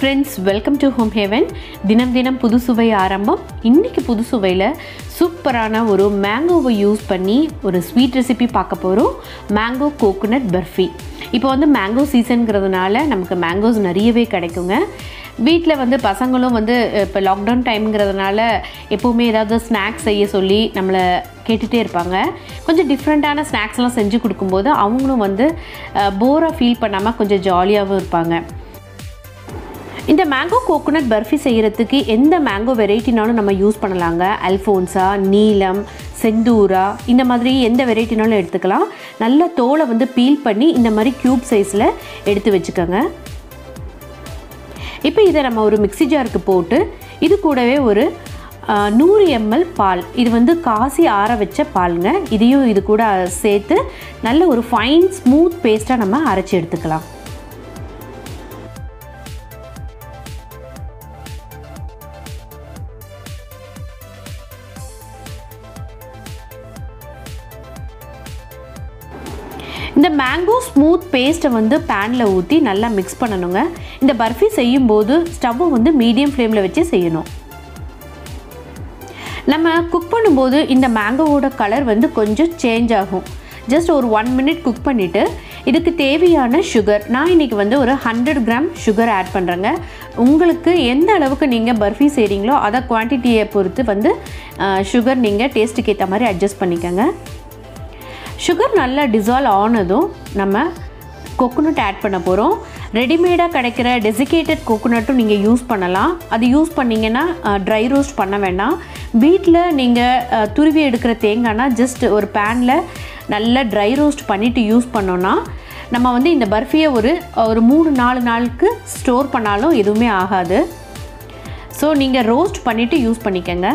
friends welcome to home haven தினம் தினம் புது சுவை ஆரம்பம் இன்றைக்கி புது சுவையில் சூப்பரான ஒரு மேங்கோவை யூஸ் பண்ணி ஒரு ஸ்வீட் ரெசிபி பார்க்க போகிறோம் மேங்கோ கோகோனட் பர்ஃபி இப்போ வந்து மேங்கோ சீசனுங்கிறதுனால நமக்கு மேங்கோஸ் நிறையவே கிடைக்குங்க வீட்டில் வந்து பசங்களும் வந்து இப்போ லாக்டவுன் டைம்ங்கிறதுனால எப்போவுமே ஏதாவது ஸ்நாக்ஸ் செய்ய சொல்லி நம்மளை கேட்டுகிட்டே இருப்பாங்க கொஞ்சம் டிஃப்ரெண்ட்டான ஸ்நாக்ஸ்லாம் செஞ்சு கொடுக்கும்போது அவங்களும் வந்து போராக ஃபீல் பண்ணாமல் கொஞ்சம் ஜாலியாகவும் இருப்பாங்க இந்த மேங்கோ கோகோனட் பர்ஃபி செய்கிறதுக்கு எந்த மேங்கோ வெரைட்டினாலும் நம்ம யூஸ் பண்ணலாங்க அல்ஃபோன்ஸா நீலம் செந்தூரா இந்த மாதிரி எந்த வெரைட்டினாலும் எடுத்துக்கலாம் நல்ல தோலை வந்து பீல் பண்ணி இந்த மாதிரி க்யூப் சைஸில் எடுத்து வச்சுக்கோங்க இப்போ இதை நம்ம ஒரு மிக்ஸி ஜாருக்கு போட்டு இது கூடவே ஒரு ஆஹ், நூறு எம்எல் பால் இது வந்து காசி ஆற வச்ச பாலுங்க இதையும் இது கூட சேர்த்து நல்ல ஒரு ஃபைன் ஸ்மூத் பேஸ்ட்டாக நம்ம அரைச்சி எடுத்துக்கலாம் இந்த மேங்கோ ஸ்மூத் பேஸ்ட்டை வந்து பேனில் ஊற்றி நல்லா மிக்ஸ் பண்ணணுங்க இந்த பர்ஃபி செய்யும்போது ஸ்டவ்வை வந்து மீடியம் ஃப்ளேமில் வச்சு செய்யணும் நம்ம குக் பண்ணும்போது இந்த மேங்கோவோட கலர் வந்து கொஞ்சம் சேஞ்ச் ஆகும் ஜஸ்ட் ஒரு ஒன் மினிட் குக் பண்ணிவிட்டு இதுக்கு தேவையான சுகர் நான் இன்றைக்கி வந்து ஒரு ஹண்ட்ரட் கிராம் சுகர் ஆட் பண்ணுறேங்க உங்களுக்கு எந்த அளவுக்கு நீங்கள் பர்ஃபி செய்கிறீங்களோ அதை குவான்டிட்டியை பொறுத்து வந்து சுகர் நீங்கள் டேஸ்ட்டுக்கு ஏற்ற மாதிரி அட்ஜஸ்ட் பண்ணிக்கோங்க சுகர் நல்லா டிசால்வ் ஆனதும் நம்ம கொக்கோனட் ஆட் பண்ண போகிறோம் ரெடிமேடாக கிடைக்கிற டெசிகேட்டட் கோகோனட்டும் நீங்கள் யூஸ் பண்ணலாம் அது யூஸ் பண்ணிங்கன்னா ட்ரை ரோஸ்ட் பண்ண வேண்டாம் வீட்டில் நீங்கள் துருவி எடுக்கிற தேங்காய்னா ஜஸ்ட் ஒரு பேனில் நல்லா ட்ரை ரோஸ்ட் பண்ணிவிட்டு யூஸ் பண்ணோன்னா நம்ம வந்து இந்த பர்ஃபியை ஒரு ஒரு மூணு நாலு நாளுக்கு ஸ்டோர் பண்ணாலும் எதுவுமே ஆகாது ஸோ நீங்கள் ரோஸ்ட் பண்ணிவிட்டு யூஸ் பண்ணிக்கோங்க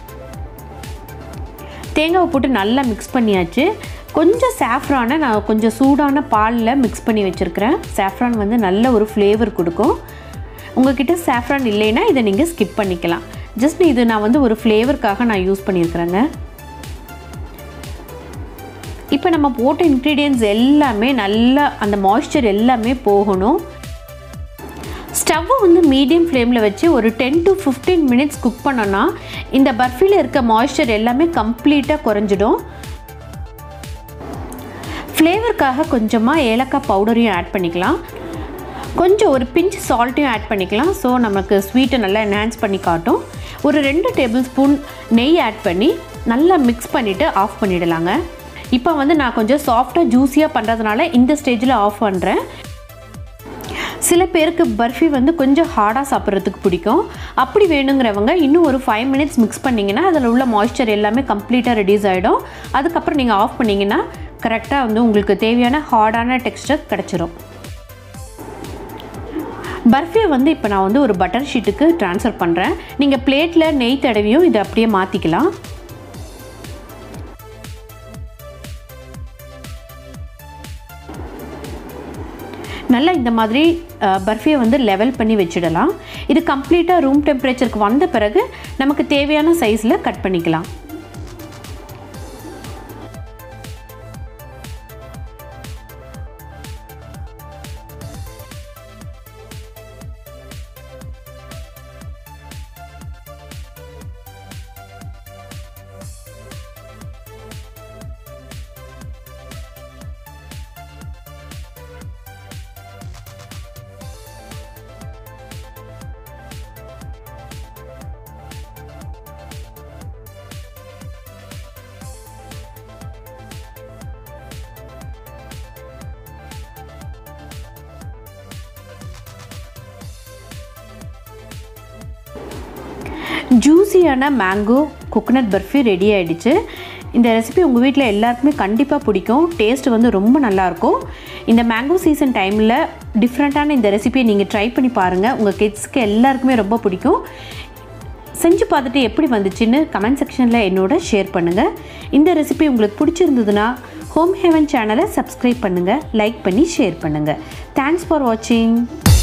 தேங்காவை போட்டு நல்லா மிக்ஸ் பண்ணியாச்சு கொஞ்சம் சாஃப்ரானை நான் கொஞ்சம் சூடான பாலில் மிக்ஸ் பண்ணி வச்சுருக்கிறேன் சாஃப்ரான் வந்து நல்ல ஒரு ஃப்ளேவர் கொடுக்கும் உங்ககிட்ட சாஃப்ரான் இல்லைன்னா இதை நீங்கள் ஸ்கிப் பண்ணிக்கலாம் ஜஸ்ட் இது நான் வந்து ஒரு ஃப்ளேவருக்காக நான் யூஸ் பண்ணியிருக்கிறேங்க இப்போ நம்ம போட்ட இன்க்ரீடியன்ஸ் எல்லாமே நல்லா அந்த மாய்ஸ்சர் எல்லாமே போகணும் ஸ்டவ்வை வந்து மீடியம் ஃப்ளேமில் வச்சு ஒரு ten to fifteen minutes cook பண்ணோன்னா இந்த பர்ஃபியில் இருக்க மாய்ஸ்சர் எல்லாமே கம்ப்ளீட்டாக குறைஞ்சிடும் ஃப்ளேவருக்காக கொஞ்சமாக ஏலக்காய் பவுடரையும் ஆட் பண்ணிக்கலாம் கொஞ்சம் ஒரு பிஞ்ச் சால்ட்டையும் ஆட் பண்ணிக்கலாம் ஸோ நமக்கு ஸ்வீட்டை நல்லா என்ஹான்ஸ் பண்ணி காட்டும் ஒரு ரெண்டு டேபிள் ஸ்பூன் நெய் ஆட் பண்ணி நல்லா மிக்ஸ் பண்ணிவிட்டு ஆஃப் பண்ணிடலாங்க இப்போ வந்து நான் கொஞ்சம் சாஃப்டாக ஜூஸியாக பண்ணுறதுனால இந்த ஸ்டேஜில் ஆஃப் பண்ணுறேன் சில பேருக்கு பர்ஃபி வந்து கொஞ்சம் ஹார்டாக சாப்பிட்றதுக்கு பிடிக்கும் அப்படி வேணுங்கிறவங்க இன்னும் ஒரு ஃபைவ் மினிட்ஸ் மிக்ஸ் பண்ணிங்கன்னா அதில் உள்ள மாய்ஸ்சர் எல்லாமே கம்ப்ளீட்டாக ரெடியூஸ் ஆகிடும் அதுக்கப்புறம் நீங்கள் ஆஃப் பண்ணிங்கன்னா கரெக்டாக வந்து உங்களுக்கு தேவையான ஹார்டான டெக்ஸ்டர் கிடச்சிரும் பர்ஃபியை வந்து இப்போ நான் வந்து ஒரு பட்டர் ஷீட்டுக்கு ட்ரான்ஸ்ஃபர் பண்ணுறேன் நீங்கள் பிளேட்டில் நெய் தடவியும் இதை அப்படியே மாற்றிக்கலாம் நல்லா இந்த மாதிரி பர்ஃபியை வந்து லெவல் பண்ணி வச்சிடலாம் இது கம்ப்ளீட்டாக ரூம் டெம்பரேச்சருக்கு வந்த பிறகு நமக்கு தேவையான சைஸில் கட் பண்ணிக்கலாம் ஜூஸியான மேங்கோ கோகோனட் பர்ஃபி ரெடி ஆகிடுச்சு இந்த ரெசிபி உங்கள் வீட்டில் எல்லாருக்குமே கண்டிப்பாக பிடிக்கும் டேஸ்ட் வந்து ரொம்ப நல்லாயிருக்கும் இந்த மேங்கோ சீசன் டைமில் டிஃப்ரெண்ட்டான இந்த ரெசிபியை நீங்கள் ட்ரை பண்ணி பாருங்கள் உங்கள் கிட்ஸ்க்கு எல்லாருக்குமே ரொம்ப பிடிக்கும் செஞ்சு பார்த்துட்டு எப்படி வந்துச்சுன்னு கமெண்ட் செக்ஷனில் என்னோட ஷேர் பண்ணுங்கள் இந்த ரெசிபி உங்களுக்கு பிடிச்சிருந்ததுன்னா ஹோம் ஹெவன் சேனலை சப்ஸ்கிரைப் பண்ணுங்கள் லைக் பண்ணி ஷேர் பண்ணுங்கள் தேங்க்ஸ் ஃபார் வாட்சிங்